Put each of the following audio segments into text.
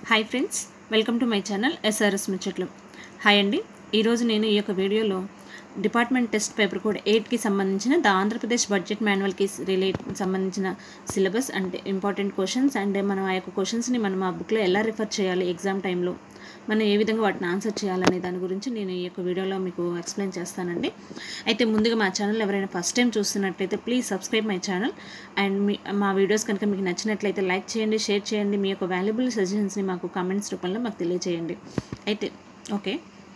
hi friends welcome to my channel SRS ముచ్చట్లు hi అండి ఈరోజు నేను ఈ యొక్క వీడియోలో డిపార్ట్మెంట్ టెస్ట్ పేపర్ కోడ్ ఎయిట్కి సంబంధించిన ద ఆంధ్రప్రదేశ్ బడ్జెట్ మాన్యువల్కి రిలేట్ సంబంధించిన syllabus and important questions and మనం ఆ యొక్క క్వశ్చన్స్ని మనం ఆ బుక్లో ఎలా రిఫర్ చేయాలి ఎగ్జామ్ టైంలో మనం ఏ విధంగా వాటిని ఆన్సర్ చేయాలనే దాని గురించి నేను ఈ యొక్క వీడియోలో మీకు ఎక్స్ప్లెయిన్ చేస్తానండి అయితే ముందుగా మా ఛానల్ ఎవరైనా ఫస్ట్ టైం చూస్తున్నట్లయితే please subscribe my channel and మీ మా వీడియోస్ కనుక మీకు నచ్చినట్లయితే లైక్ చేయండి షేర్ చేయండి మీ యొక్క వాల్యుబుల్ సజెషన్స్ని మాకు కామెంట్స్ రూపంలో మాకు తెలియజేయండి అయితే ఓకే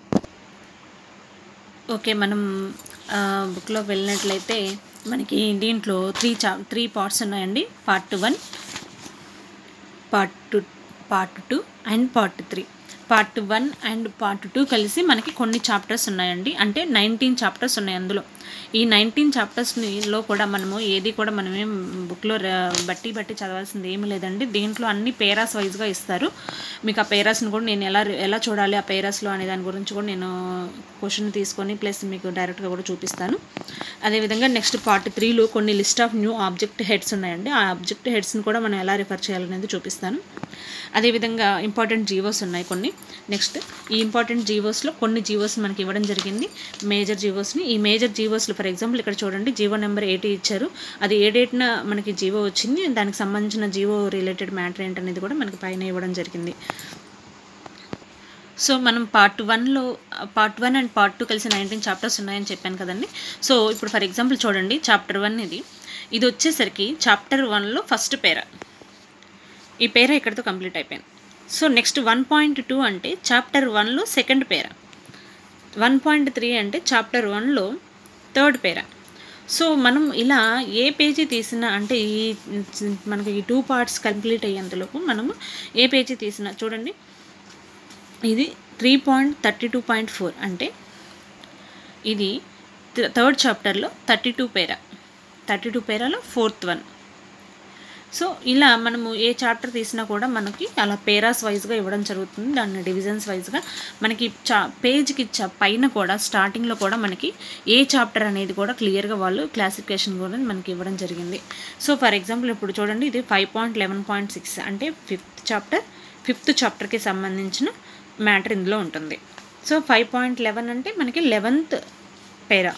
ఓకే మనం బుక్లో వెళ్ళినట్లయితే మనకి దీంట్లో త్రీ చా త్రీ పార్ట్స్ ఉన్నాయండి part one part two part two and part three part one and part two కలిసి మనకి కొన్ని చాప్టర్స్ ఉన్నాయండి అంటే నైన్టీన్ చాప్టర్స్ ఉన్నాయి అందులో ఈ నైన్టీన్ చాప్టర్స్లో కూడా మనము ఏది కూడా మనమేం బుక్లో బట్టి బట్టి చదవాల్సింది ఏమీ లేదండి దీంట్లో అన్ని పేరాస్ వైజ్గా ఇస్తారు మీకు ఆ పేరాస్ని కూడా నేను ఎలా ఎలా చూడాలి ఆ పేరాస్లో అనే దాని గురించి కూడా నేను క్వశ్చన్ తీసుకొని ప్లస్ మీకు డైరెక్ట్గా కూడా చూపిస్తాను అదేవిధంగా నెక్స్ట్ పార్ట్ త్రీలో కొన్ని list of new object heads ఉన్నాయండి ఆ ఆబ్జెక్ట్ హెడ్స్ని కూడా మనం ఎలా రిఫర్ చేయాలనేది చూపిస్తాను అదేవిధంగా ఇంపార్టెంట్ జీవోస్ ఉన్నాయి కొన్ని నెక్స్ట్ ఈ ఇంపార్టెంట్ జీవోస్లో కొన్ని జీవోస్ మనకి ఇవ్వడం జరిగింది మేజర్ జీవోస్ని ఈ మేజర్ జీవోస్లో ఫర్ ఎగ్జాంపుల్ ఇక్కడ చూడండి జీవో నెంబర్ ఎయిటీ ఇచ్చారు అది ఏ డేట్న మనకి జీవో వచ్చింది దానికి సంబంధించిన జీవో రిలేటెడ్ మ్యాటర్ ఏంటనేది కూడా మనకి పైన ఇవ్వడం జరిగింది సో మనం పార్ట్ వన్లో part one and part two కలిసి నైన్టీన్ చాప్టర్స్ ఉన్నాయని చెప్పాను కదండి సో ఇప్పుడు ఫర్ ఎగ్జాంపుల్ చూడండి చాప్టర్ వన్ ఇది ఇది వచ్చేసరికి చాప్టర్ వన్లో ఫస్ట్ పేర ఈ పేర ఇక్కడితో కంప్లీట్ అయిపోయింది so next one point two అంటే చాప్టర్ వన్లో second para one point three అంటే చాప్టర్ వన్లో థర్డ్ పేర సో మనం ఇలా ఏ పేజీ తీసినా అంటే ఈ మనకి ఈ టూ పార్ట్స్ కంప్లీట్ అయ్యేంతలోపు మనము ఏ పేజీ తీసినా చూడండి ఇది three point thirty two point four అంటే ఇది థర్డ్ చాప్టర్లో thirty two para thirty two పేరాలో ఫోర్త్ వన్ సో ఇలా మనము ఏ చాప్టర్ తీసినా కూడా మనకి అలా పేరాస్ వైజ్గా ఇవ్వడం జరుగుతుంది దాన్ని డివిజన్స్ వైజ్గా మనకి చా పేజ్కి చ పైన కూడా స్టార్టింగ్లో కూడా మనకి ఏ చాప్టర్ అనేది కూడా క్లియర్గా వాళ్ళు క్లాసిఫికేషన్ కూడా మనకి ఇవ్వడం జరిగింది సో ఫర్ ఎగ్జాంపుల్ ఇప్పుడు చూడండి ఇది five point eleven point six అంటే ఫిఫ్త్ చాప్టర్ ఫిఫ్త్ చాప్టర్కి సంబంధించిన మ్యాటర్ ఇందులో ఉంటుంది సో ఫైవ్ పాయింట్ లెవెన్ అంటే మనకి లెవెన్త్ పేరా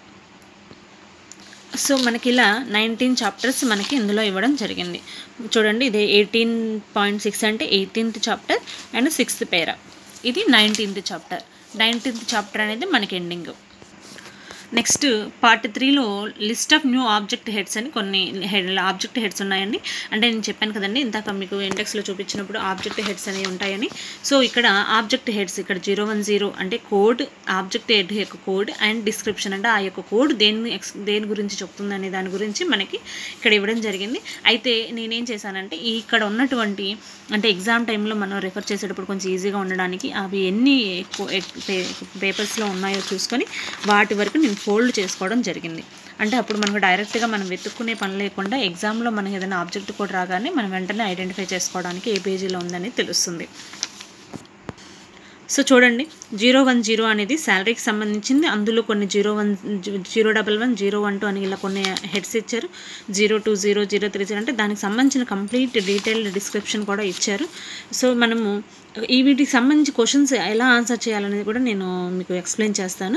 సో మనకి ఇలా నైన్టీన్ చాప్టర్స్ మనకి ఇందులో ఇవ్వడం జరిగింది చూడండి ఇది ఎయిటీన్ పాయింట్ సిక్స్ అంటే eighteenth chapter and sixth para ఇది నైన్టీన్త్ చాప్టర్ నైన్టీన్త్ చాప్టర్ అనేది మనకి ఎండింగ్ నెక్స్ట్ పార్ట్ త్రీలో list of new object heads అని కొన్ని హెడ్ ఆబ్జెక్ట్ హెడ్స్ ఉన్నాయండి అంటే నేను చెప్పాను కదండి ఇందాక మీకు ఇండెక్స్లో చూపించినప్పుడు ఆబ్జెక్ట్ హెడ్స్ అనేవి ఉంటాయని సో ఇక్కడ ఆబ్జెక్ట్ హెడ్స్ ఇక్కడ జీరో వన్ జీరో అంటే కోడ్ ఆబ్జెక్ట్ హెడ్ యొక్క కోడ్ అండ్ డిస్క్రిప్షన్ అంటే ఆ యొక్క కోడ్ దేని ఎక్స్ దేని గురించి చెప్తుంది అనే దాని గురించి మనకి ఇక్కడ ఇవ్వడం జరిగింది అయితే నేనేం చేశానంటే ఈ ఇక్కడ ఉన్నటువంటి అంటే ఎగ్జామ్ టైంలో మనం రెఫర్ చేసేటప్పుడు కొంచెం ఈజీగా ఉండడానికి అవి ఎన్ని పేపర్స్లో ఉన్నాయో చూసుకొని వాటి వరకు నేను ఫోల్డ్ చేసుకోవడం జరిగింది అంటే అప్పుడు మనకు డైరెక్ట్గా మనం వెతుక్కునే పని లేకుండా ఎగ్జామ్లో మనకి ఏదైనా ఆబ్జెక్ట్ కూడా రాగానే మనం వెంటనే ఐడెంటిఫై చేసుకోవడానికి ఏ పేజీలో ఉందని తెలుస్తుంది సో చూడండి జీరో వన్ జీరో అనేది శాలరీకి సంబంధించింది అందులో కొన్ని zero one zero double one zero one two అని ఇలా కొన్ని హెడ్స్ ఇచ్చారు zero two zero zero three zero అంటే దానికి సంబంధించిన కంప్లీట్ డీటెయిల్డ్ డిస్క్రిప్షన్ కూడా ఇచ్చారు సో మనము ఈ వీటికి సంబంధించి క్వశ్చన్స్ ఎలా ఆన్సర్ చేయాలనేది కూడా నేను మీకు ఎక్స్ప్లెయిన్ చేస్తాను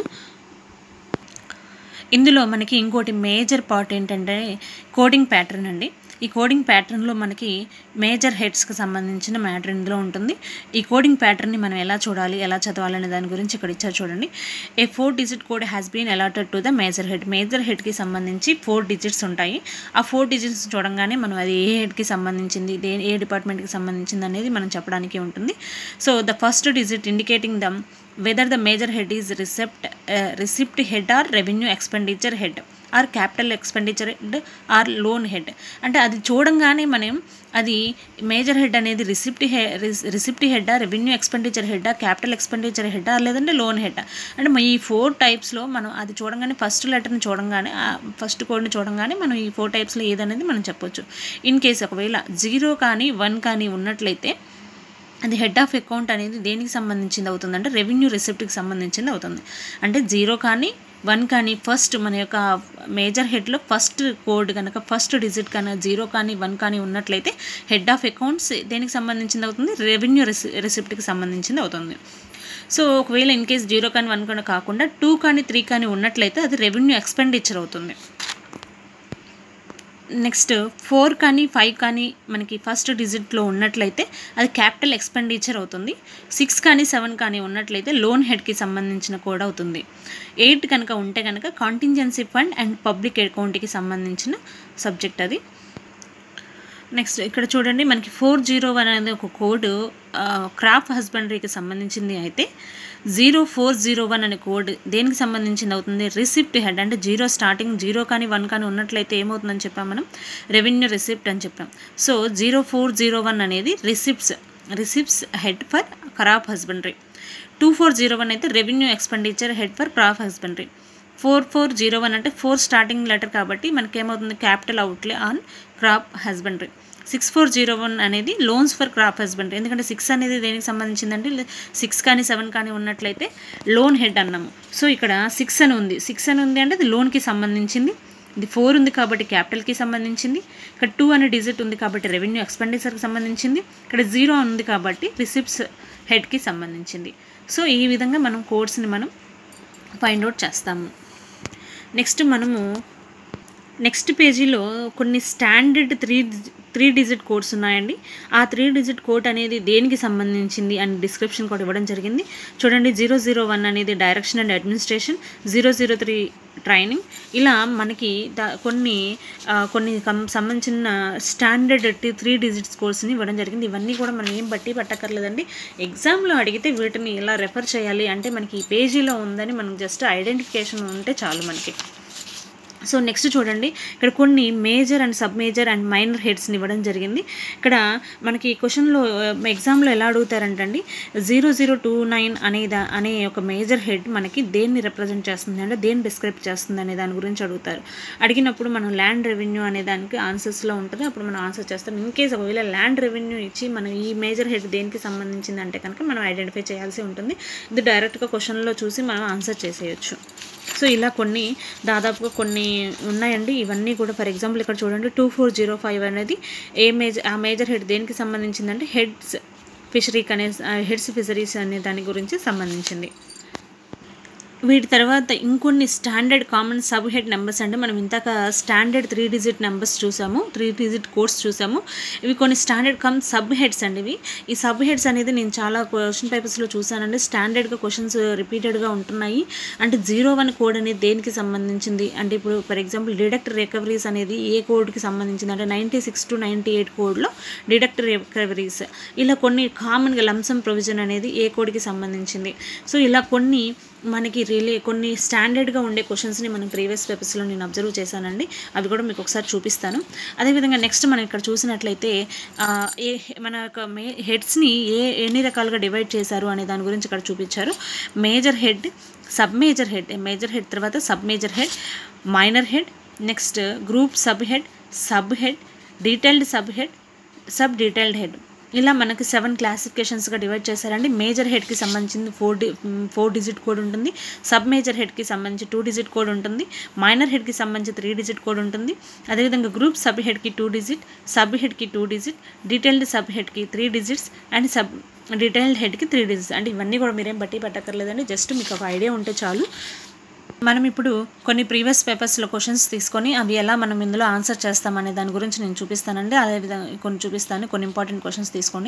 ఇందులో మనకి ఇంకోటి మేజర్ పార్ట్ ఏంటంటే కోడింగ్ ప్యాటర్న్ అండి ఈ కోడింగ్ ప్యాటర్న్లో మనకి మేజర్ హెడ్స్కి సంబంధించిన మ్యాటర్ ఇందులో ఉంటుంది ఈ కోడింగ్ ప్యాటర్న్ని మనం ఎలా చూడాలి ఎలా చదవాలనే దాని గురించి ఇక్కడ ఇచ్చారు చూడండి a four digit code has been allotted to the major head major హెడ్కి సంబంధించి ఫోర్ డిజిట్స్ ఉంటాయి ఆ ఫోర్ డిజిట్స్ చూడంగానే మనం అది ఏ హెడ్కి సంబంధించింది దే ఏ డిపార్ట్మెంట్కి సంబంధించింది అనేది మనం చెప్పడానికి ఉంటుంది so the first digit indicating the whether the major head is receipt receipt head or revenue expenditure head or capital expenditure head or loan head అంటే అది చూడంగానే మనం అది మేజర్ హెడ్ అనేది రిసిప్ట్ హె receipt head revenue expenditure head capital expenditure head లేదంటే loan head అంటే ఈ ఫోర్ టైప్స్లో మనం అది చూడంగానే ఫస్ట్ లెటర్ని చూడంగానే ఫస్ట్ కోడ్ని చూడంగానే మనం ఈ ఫోర్ టైప్స్లో ఏదనేది మనం చెప్పొచ్చు ఇన్ కేస్ ఒకవేళ జీరో కానీ వన్ కానీ ఉన్నట్లయితే అది హెడ్ ఆఫ్ అకౌంట్ అనేది దేనికి సంబంధించింది అవుతుంది అంటే రెవెన్యూ రిసిప్ట్కి సంబంధించింది అవుతుంది అంటే జీరో కానీ వన్ కానీ ఫస్ట్ మన యొక్క మేజర్ హెడ్లో ఫస్ట్ కోడ్ కనుక ఫస్ట్ డిజిట్ కనుక జీరో కానీ వన్ కానీ ఉన్నట్లయితే హెడ్ ఆఫ్ అకౌంట్స్ దేనికి సంబంధించింది అవుతుంది రెవెన్యూ రెసి రెసిప్ట్కి సంబంధించింది అవుతుంది సో ఒకవేళ ఇన్ కేస్ జీరో కానీ వన్ కానీ కాకుండా టూ కానీ త్రీ కానీ ఉన్నట్లయితే అది రెవెన్యూ ఎక్స్పెండిచర్ అవుతుంది నెక్స్ట్ ఫోర్ కానీ ఫైవ్ కానీ మనకి ఫస్ట్ డిజిట్లో ఉన్నట్లయితే అది క్యాపిటల్ ఎక్స్పెండిచర్ అవుతుంది సిక్స్ కానీ సెవెన్ కానీ ఉన్నట్లయితే లోన్ హెడ్కి సంబంధించిన కోడ్ అవుతుంది ఎయిట్ కనుక ఉంటే కనుక కాంటింజెన్సీ ఫండ్ అండ్ పబ్లిక్ అకౌంట్కి సంబంధించిన సబ్జెక్ట్ అది నెక్స్ట్ ఇక్కడ చూడండి మనకి ఫోర్ జీరో వన్ అనేది ఒక కోడ్ క్రాప్ హస్బెండరీకి సంబంధించింది అయితే జీరో ఫోర్ జీరో వన్ అనే కోడ్ దేనికి సంబంధించింది అవుతుంది రిసిప్ట్ హెడ్ అంటే జీరో స్టార్టింగ్ జీరో కానీ వన్ కానీ ఉన్నట్లయితే ఏమవుతుందని చెప్పాం మనం రెవెన్యూ రిసిప్ట్ అని చెప్పాం so zero four zero one అనేది receipts receipts head for crop husbandry two four zero one అయితే revenue expenditure head for crop husbandry four four zero one అంటే ఫోర్ స్టార్టింగ్ లెటర్ కాబట్టి మనకి ఏమవుతుంది capital outlay on crop husbandry six four zero one అనేది loans for crop husbandry ఎందుకంటే six అనేది దేనికి సంబంధించిందంటే సిక్స్ కానీ సెవెన్ కానీ ఉన్నట్లయితే లోన్ హెడ్ అన్నాము సో ఇక్కడ సిక్స్ అని ఉంది సిక్స్ అని ఉంది అంటే అది లోన్కి సంబంధించింది ఇది ఫోర్ ఉంది కాబట్టి క్యాపిటల్కి సంబంధించింది ఇక్కడ టూ అనే డిజిట్ ఉంది కాబట్టి రెవెన్యూ ఎక్స్పెండిచర్కి సంబంధించింది ఇక్కడ జీరో ఉంది కాబట్టి రిసిప్ట్స్ హెడ్కి సంబంధించింది సో ఈ విధంగా మనం కోడ్స్ని మనం ఫైండ్ అవుట్ చేస్తాము నెక్స్ట్ మనము నెక్స్ట్ పేజీలో కొన్ని standard three three digit codes ఉన్నాయండి ఆ త్రీ డిజిట్ కోడ్ అనేది దేనికి సంబంధించింది అని డిస్క్రిప్షన్ కూడా ఇవ్వడం జరిగింది చూడండి జీరో జీరో వన్ అనేది direction and administration zero zero three training ఇలా మనకి దా కొన్ని ఆ, కొన్ని కం- సంబంధించిన స్టాండర్డ్ త్రీ డిజిట్స్ కోర్స్ని ఇవ్వడం జరిగింది ఇవన్నీ కూడా మనం ఏం బట్టి పట్టక్కర్లేదండి ఎగ్జామ్లో అడిగితే వీటిని ఇలా రెఫర్ చేయాలి అంటే మనకి ఈ పేజీలో ఉందని మనకు జస్ట్ ఐడెంటిఫికేషన్ ఉంటే చాలు మనకి సో నెక్స్ట్ చూడండి ఇక్కడ కొన్ని major and sub major and minor హెడ్స్ని ఇవ్వడం జరిగింది ఇక్కడ మనకి క్వశ్చన్లో ఎగ్జామ్లో ఎలా అడుగుతారంటండి జీరో జీరో టూ నైన్ అనే దా- అనే ఒక మేజర్ హెడ్ మనకి దేన్ని రిప్రజెంట్ చేస్తుంది అంటే దేన్ని డిస్క్రైబ్ చేస్తుంది అనే దాని గురించి అడుగుతారు అడిగినప్పుడు మనం ల్యాండ్ రెవెన్యూ అనే దానికి ఆన్సర్స్లో ఉంటుంది అప్పుడు మనం ఆన్సర్ చేస్తాం ఇన్ కేస్ ఒకవేళ ల్యాండ్ రెవెన్యూ ఇచ్చి మనం ఈ మేజర్ హెడ్ దేనికి సంబంధించింది అంటే కనుక మనం ఐడెంటిఫై చేయాల్సి ఉంటుంది ఇది డైరెక్ట్గా క్వశ్చన్లో చూసి మనం ఆన్సర్ చేసేయచ్చు సో ఇలా కొన్ని దాదాపుగా కొన్ని ఉన్నాయండి ఇవన్నీ కూడా ఫర్ ఎగ్జాంపుల్ ఇక్కడ చూడండి టూ ఫోర్ జీరో ఫైవ్ అనేది ఏ మేజర్ ఆ మేజర్ హెడ్ దేనికి సంబంధించిందంటే హెడ్స్ ఫిషరీకి అనే హెడ్స్ ఫిషరీస్ అనే దాని గురించి సంబంధించింది వీటి తర్వాత ఇంకొన్ని standard common sub head numbers అంటే మనం ఇందాక స్టాండర్డ్ త్రీ డిజిట్ నెంబర్స్ చూసాము త్రీ డిజిట్ కోడ్స్ చూసాము ఇవి కొన్ని స్టాండర్డ్ కమ్ సబ్ హెడ్స్ అండి ఇవి ఈ సబ్ హెడ్స్ అనేది నేను చాలా క్వశ్చన్ పేపర్స్లో చూసానండి స్టాండర్డ్గా క్వశ్చన్స్ రిపీటెడ్గా ఉంటున్నాయి అంటే జీరో వన్ కోడ్ అనేది దేనికి సంబంధించింది అంటే ఇప్పుడు ఫర్ ఎగ్జాంపుల్ డిడక్ట్ రికవరీస్ అనేది ఏ కోడ్కి సంబంధించింది అంటే ninety six to ninety eight కోడ్లో డిడక్ట్ రికవరీస్ ఇలా కొన్ని కామన్గా లంసమ్ ప్రొవిజన్ అనేది ఏ కోడ్కి సంబంధించింది సో ఇలా కొన్ని మనకి రిలే కొన్ని స్టాండర్డ్గా ఉండే క్వశ్చన్స్ని మనం ప్రీవియస్ పేపర్స్లో నేను అబ్జర్వ్ చేశానండి అవి కూడా మీకు ఒకసారి చూపిస్తాను అదేవిధంగా నెక్స్ట్ మనం ఇక్కడ చూసినట్లయితే ఆ, ఏ మన యొక్క మే హెడ్స్ని ఏ ఎన్ని రకాలుగా డివైడ్ చేశారు అనే దాని గురించి ఇక్కడ చూపించారు major head sub major head major head తర్వాత sub major head minor head next group sub head sub head detailed sub head sub detailed head ఇలా మనకి సెవెన్ క్లాసిఫికేషన్స్గా డివైడ్ చేశారండి మేజర్ హెడ్కి సంబంధించింది ఫోర్ డి ఫోర్ డిజిట్ కోడ్ ఉంటుంది sub major హెడ్కి సంబంధించి టూ డిజిట్ కోడ్ ఉంటుంది మైనర్ హెడ్కి సంబంధించి త్రీ డిజిట్ కోడ్ ఉంటుంది అదేవిధంగా గ్రూప్ సబ్ హెడ్కి టూ డిజిట్ సబ్ హెడ్కి టూ డిజిట్ డీటెయిల్డ్ సబ్ హెడ్కి three digits and sub detailed హెడ్కి త్రీ డిజిట్స్ అంటే ఇవన్నీ కూడా మీరేం బట్టి పట్టక్కర్లేదండి జస్ట్ మీకు ఒక ఐడియా ఉంటే చాలు మనం ఇప్పుడు కొన్ని ప్రీవియస్ పేపర్స్లో క్వశ్చన్స్ తీసుకొని అవి ఎలా మనం ఇందులో ఆన్సర్ చేస్తామనే దాని గురించి నేను చూపిస్తానండి అదేవిధంగా కొన్ని చూపిస్తాను కొన్ని ఇంపార్టెంట్ క్వశ్చన్స్ తీసుకొని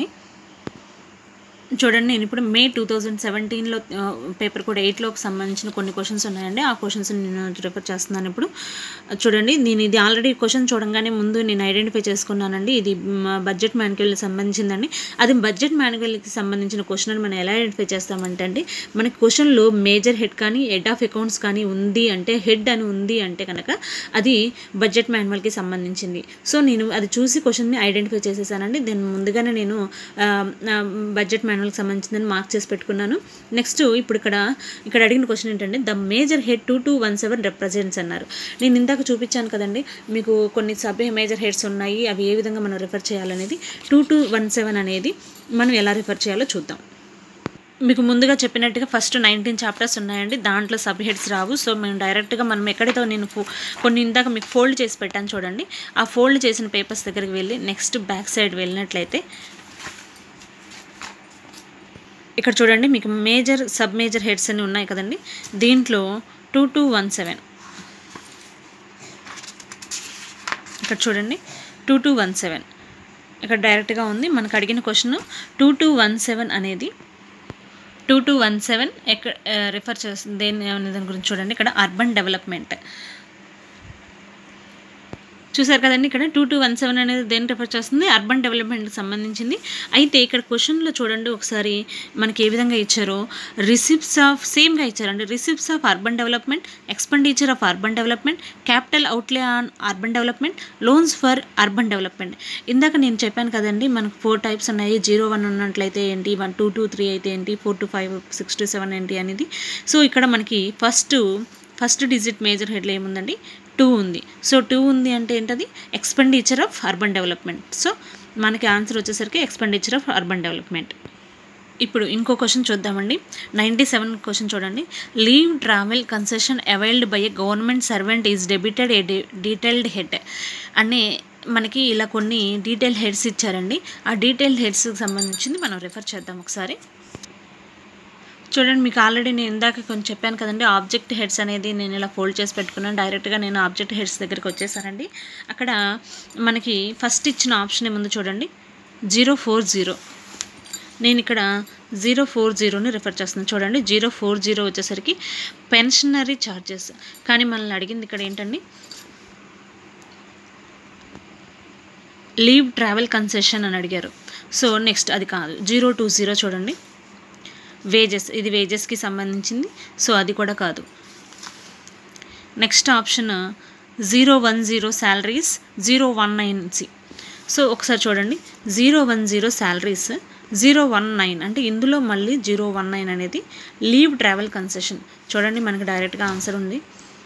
చూడండి నేను ఇప్పుడు మే టూ థౌజండ్ సెవెంటీన్లో పేపర్ కూడా ఎయిట్లోకి సంబంధించిన కొన్ని క్వశ్చన్స్ ఉన్నాయండి ఆ క్వశ్చన్స్ నేను రిఫర్ చేస్తున్నాను ఇప్పుడు చూడండి నేను ఇది ఆల్రెడీ క్వశ్చన్ చూడంగానే ముందు నేను ఐడెంటిఫై చేసుకున్నానండి ఇది బడ్జెట్ మాన్యువల్కి సంబంధించిందండి అది బడ్జెట్ మాన్యువల్కి సంబంధించిన క్వశ్చన్ అని మనం ఎలా ఐడెంటిఫై చేస్తామంటే అండి మనకి క్వశ్చన్లో మేజర్ హెడ్ కానీ హెడ్ ఆఫ్ అకౌంట్స్ కానీ ఉంది అంటే హెడ్ అని ఉంది అంటే కనుక అది బడ్జెట్ మాన్యువల్కి సంబంధించింది సో నేను అది చూసి క్వశ్చన్ని ఐడెంటిఫై చేసేసానండి దీని ముందుగానే నేను బడ్జెట్ మాన్యువల్కి సంబంధించిందని మార్క్ చేసి పెట్టుకున్నాను నెక్స్ట్ ఇప్పుడు ఇక్కడ ఇక్కడ అడిగిన క్వశ్చన్ ఏంటంటే the major head two two one seven represents అన్నారు నేను ఇందాక చూపించాను కదండి మీకు కొన్ని సబ్ మేజర్ హెడ్స్ ఉన్నాయి అవి ఏ విధంగా మనం రిఫర్ చేయాలనేది టూ టూ వన్ సెవెన్ అనేది మనం ఎలా రిఫర్ చేయాలో చూద్దాం మీకు ముందుగా చెప్పినట్టుగా ఫస్ట్ నైన్టీన్ చాప్టర్స్ ఉన్నాయండి దాంట్లో సబ్ హెడ్స్ రావు సో మేము డైరెక్ట్గా మనం ఎక్కడితో నేను ఫో కొన్ని ఇందాక మీకు ఫోల్డ్ చేసి పెట్టాను చూడండి ఆ ఫోల్డ్ చేసిన పేపర్స్ దగ్గరికి వెళ్ళి నెక్స్ట్ బ్యాక్ సైడ్ వెళ్ళినట్లయితే ఇక్కడ చూడండి మీకు మేజర్ సబ్ మేజర్ హెడ్స్ అని ఉన్నాయి కదండి దీంట్లో టూ టూ వన్ సెవెన్ ఇక్కడ చూడండి టూ టూ వన్ సెవెన్ ఇక్కడ డైరెక్ట్గా ఉంది మనకు అడిగిన question two two one seven అనేది టూ టూ వన్ సెవెన్ ఎక్కడ రిఫర్ చేస్తుంది దేని అనే దాని గురించి చూడండి ఇక్కడ అర్బన్ డెవలప్మెంట్ చూసారు కదండి ఇక్కడ టూ టూ వన్ సెవెన్ అనేది దేని రిఫర్ చేస్తుంది అర్బన్ డెవలప్మెంట్కి సంబంధించింది అయితే ఇక్కడ క్వశ్చన్లో చూడండి ఒకసారి మనకి ఏ విధంగా ఇచ్చారో రిసిప్ట్స్ ఆఫ్ సేమ్గా ఇచ్చారండి receipts of urban development expenditure of urban development capital outlay on urban development loans for urban development ఇందాక నేను చెప్పాను కదండి మనకు ఫోర్ టైప్స్ ఉన్నాయి జీరో వన్ ఉన్నట్లయితే ఏంటి వన్ టూ టూ త్రీ అయితే ఏంటి four to five six to seven ఏంటి అనేది సో ఇక్కడ మనకి ఫస్ట్ ఫస్ట్ డిజిట్ మేజర్ హెడ్లో ఏముందండి టూ ఉంది సో టూ ఉంది అంటే ఏంటది expenditure of urban development so మనకి ఆన్సర్ వచ్చేసరికి ఎక్స్పెండిచర్ ఆఫ్ అర్బన్ డెవలప్మెంట్ ఇప్పుడు ఇంకో క్వశ్చన్ చూద్దామండి నైంటీ సెవెన్ క్వశ్చన్ చూడండి leave travel concession availed by a government servant is debited ఏ డీటెయిల్డ్ హెడ్ అనే మనకి ఇలా కొన్ని డీటెయిల్ హెడ్స్ ఇచ్చారండి ఆ డీటెయిల్ హెడ్స్కి సంబంధించింది మనం రిఫర్ చేద్దాం ఒకసారి చూడండి మీకు ఆల్రెడీ నేను ఇందాక కొంచెం చెప్పాను కదండి ఆబ్జెక్ట్ హెడ్స్ అనేది నేను ఇలా ఫోల్డ్ చేసి పెట్టుకున్నాను డైరెక్ట్గా నేను ఆబ్జెక్ట్ హెడ్స్ దగ్గరికి వచ్చేసానండి అక్కడ మనకి ఫస్ట్ ఇచ్చిన ఆప్షన్ ఏముందో చూడండి జీరో ఫోర్ జీరో నేను ఇక్కడ జీరో ఫోర్ జీరోని రిఫర్ చేస్తున్నాను చూడండి జీరో ఫోర్ జీరో వచ్చేసరికి పెన్షనరీ ఛార్జెస్ కానీ మనల్ని అడిగింది ఇక్కడ ఏంటండి లీవ్ ట్రావెల్ కన్సెషన్ అని అడిగారు సో నెక్స్ట్ అది కాదు జీరో టూ జీరో చూడండి వేజెస్ ఇది వేజెస్కి సంబంధించింది సో అది కూడా కాదు next option zero one zero salaries zero one nine C so ఒకసారి చూడండి zero one zero salaries zero one nine అంటే ఇందులో మళ్ళీ జీరో వన్ నైన్ అనేది లీవ్ ట్రావెల్ కన్సెషన్ చూడండి మనకి డైరెక్ట్గా ఆన్సర్ ఉంది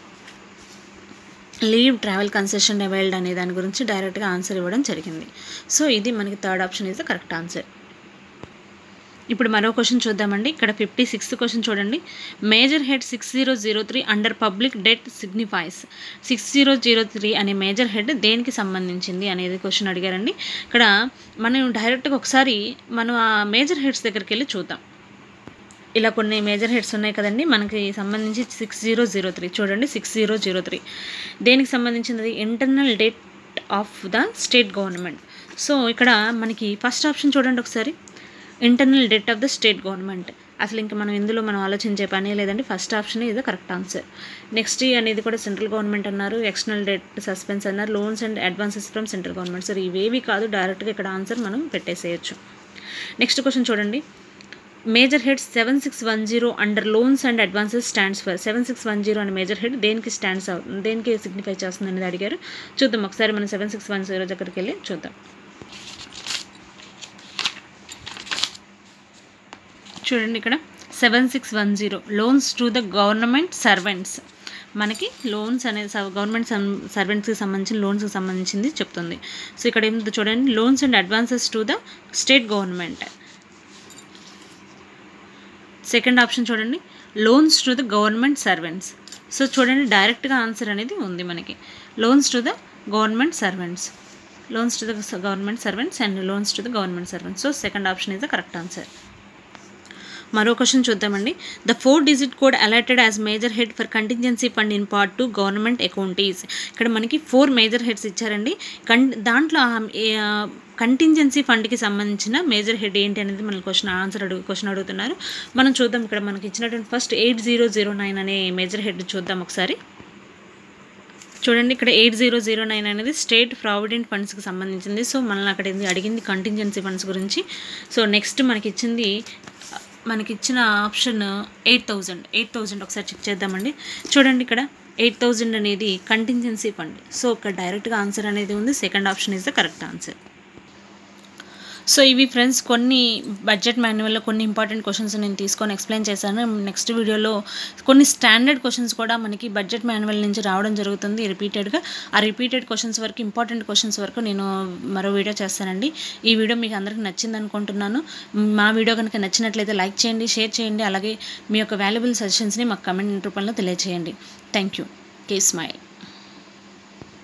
లీవ్ ట్రావెల్ కన్సెషన్ అవైల్డ్ అనే దాని గురించి డైరెక్ట్గా ఆన్సర్ ఇవ్వడం జరిగింది సో ఇది మనకి third option is the correct answer ఇప్పుడు మరో క్వశ్చన్ చూద్దామండి ఇక్కడ ఫిఫ్టీ సిక్స్త్ క్వశ్చన్ చూడండి major head six zero zero three under public debt signifies six zero zero three అనే మేజర్ హెడ్ దేనికి సంబంధించింది అనేది క్వశ్చన్ అడిగారండి ఇక్కడ మనం డైరెక్ట్గా ఒకసారి మనం ఆ మేజర్ హెడ్స్ దగ్గరికి వెళ్ళి చూద్దాం ఇలా కొన్ని మేజర్ హెడ్స్ ఉన్నాయి కదండి మనకి సంబంధించి సిక్స్ జీరో జీరో త్రీ చూడండి సిక్స్ జీరో జీరో త్రీ దేనికి సంబంధించినది internal debt of the state government so ఇక్కడ మనకి ఫస్ట్ ఆప్షన్ చూడండి ఒకసారి internal debt of the state government అసలు ఇంకా మనం ఇందులో మనం ఆలోచించే పని లేదండి ఫస్ట్ ఆప్షన్ ఇది కరెక్ట్ ఆన్సర్ నెక్స్ట్ అనేది కూడా సెంట్రల్ గవర్నమెంట్ అన్నారు ఎక్స్టర్నల్ డెట్ సస్పెన్స్ అన్నారు loans and advances from central government sir ఇవేవి కాదు డైరెక్ట్గా ఇక్కడ ఆన్సర్ మనం పెట్టేసేయచ్చు నెక్స్ట్ క్వశ్చన్ చూడండి major head seven six one zero under loans and advances stands for seven six one zero అనే major head దేనికి stands అవుతుంది దేనికి సిగ్నిఫై చేస్తుంది అనేది అడిగారు చూద్దాం ఒకసారి మనం సెవెన్ సిక్స్ వన్ జీరో దగ్గరికి వెళ్ళి చూద్దాం చూడండి ఇక్కడ seven six one zero loans to the government servants మనకి లోన్స్ అనేది గవర్నమెంట్ సర్వెంట్స్కి సంబంధించిన లోన్స్కి సంబంధించింది చెప్తుంది సో ఇక్కడ ఏమిటి చూడండి loans and advances to the state government second option చూడండి loans to the government servants so చూడండి డైరెక్ట్గా ఆన్సర్ అనేది ఉంది మనకి loans to the government servants loans to the government servants and loans to the government servants so second option is the correct answer మరో question చూద్దామండి the four digit code allotted as major head for contingency fund in part two government accounts ఇక్కడ మనకి four major heads ఇచ్చారండి కన్ దాంట్లో contingency ఫండ్కి సంబంధించిన major head ఏంటి అనేది మన క్వశ్చన్ ఆన్సర్ అడుగు క్వశ్చన్ అడుగుతున్నారు మనం చూద్దాం ఇక్కడ మనకి ఇచ్చినటువంటి first eight zero zero nine అనే మేజర్ హెడ్ చూద్దాం ఒకసారి చూడండి ఇక్కడ ఎయిట్ జీరో జీరో నైన్ అనేది స్టేట్ ప్రావిడెంట్ ఫండ్స్కి సంబంధించింది సో మనల్ని అక్కడ అడిగింది కంటింజెన్సీ ఫండ్స్ గురించి సో నెక్స్ట్ మనకి ఇచ్చింది మనకి ఇచ్చిన option eight thousand eight thousand ఒకసారి చెక్ చేద్దామండి చూడండి ఇక్కడ ఎయిట్ థౌజండ్ అనేది కంటింజెన్సీ ఫండ్ సో ఇక్కడ డైరెక్ట్గా ఆన్సర్ అనేది ఉంది second option is the correct answer so ఇవి ఫ్రెండ్స్ కొన్ని బడ్జెట్ మాన్యువల్లో కొన్ని ఇంపార్టెంట్ క్వశ్చన్స్ నేను తీసుకొని ఎక్స్ప్లెయిన్ చేశాను నెక్స్ట్ వీడియోలో కొన్ని స్టాండర్డ్ క్వశ్చన్స్ కూడా మనకి బడ్జెట్ మాన్యువల్ నుంచి రావడం జరుగుతుంది రిపీటెడ్గా ఆ రిపీటెడ్ క్వశ్చన్స్ వరకు ఇంపార్టెంట్ క్వశ్చన్స్ వరకు నేను మరో వీడియో చేస్తానండి ఈ వీడియో మీకు అందరికీ నచ్చింది అనుకుంటున్నాను మా వీడియో కనుక నచ్చినట్లయితే లైక్ చేయండి షేర్ చేయండి అలాగే మీ యొక్క వాల్యుబుల్ సజెషన్స్ని మాకు కమెంట్ రూపంలో తెలియజేయండి థ్యాంక్ యూ కే స్మైల్